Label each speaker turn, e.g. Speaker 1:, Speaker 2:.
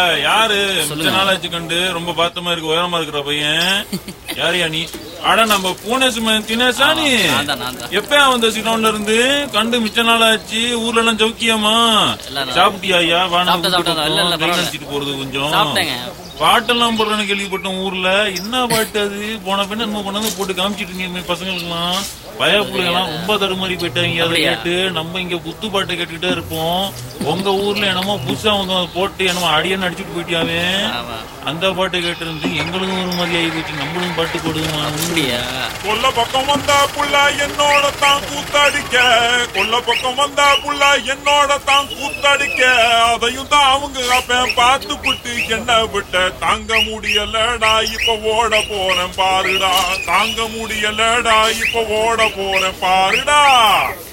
Speaker 1: யாரு மிச்ச நாளாச்சு கண்டு ரொம்ப பாத்தமா இருக்கு உயரமா இருக்கிற பையன் யாரையா நீ அட நம்ம பூனேசும தினேஷா நீ
Speaker 2: நான் தான் நான் தான்
Speaker 1: எப்ப வந்த சிடோன்ல இருந்து கண்டு மிச்ச நாளாச்சு ஊர்ல எல்லாம் சௌக்கியமா
Speaker 2: எல்லாம் நல்லா-
Speaker 1: சாப்பிட்டியா ஐயா வாங்க
Speaker 2: சாப்பிட்டேன், சாப்பிட்டேன். இல்ல, இல்ல, பரவாயில்ல.
Speaker 1: நினைச்சிட்டு போறது கொஞ்சம்
Speaker 2: சாப்பிட்டேங்க
Speaker 1: பாட்டெல்லாம் போடுறேன்னு கேள்விப்பட்டோம் ஊர்ல என்ன பாட்டு அது போன பின்ன நம்ம கொண்டாந்து போட்டு காமிச்சிட்டு இருந்தீங்க பசங்களுக்குலாம் பய பிள்ளைங்கலாம் ரொம்ப தடுமாறி போயிட்டாங்க அதை
Speaker 2: அப்படியா?
Speaker 1: கேட்டு நம்ம இங்க குத்து பாட்டு கேட்டுக்கிட்டே இருப்போம் உங்க ஊர்ல என்னமோ புதுசா வந்து அதை போட்டு என்னமோ அடியன்னு அடிச்சுட்டு போயிட்டியாவே
Speaker 2: ஆமா
Speaker 1: அந்த பாட்டு கேட்டு இருந்து எங்களுக்கும் ஒரு மாதிரி ஆகி போச்சு நம்மளும் பாட்டு போடுவோம்
Speaker 2: அப்படியா
Speaker 3: கொல்ல பக்கம் வந்தா புள்ள என்னோட தான் கூத்தடிக்க கொல்ல பக்கம் வந்தா புள்ள என்னோட தான் கூத்தடிக்க அதையும் தான் அவங்க அப்பன் பார்த்து புட்டு என்ன விட்ட தாங்க முடியலடா இப்ப ஓட போறேன் பாருடா தாங்க முடியலடா இப்ப ஓட போறேன் பாருடா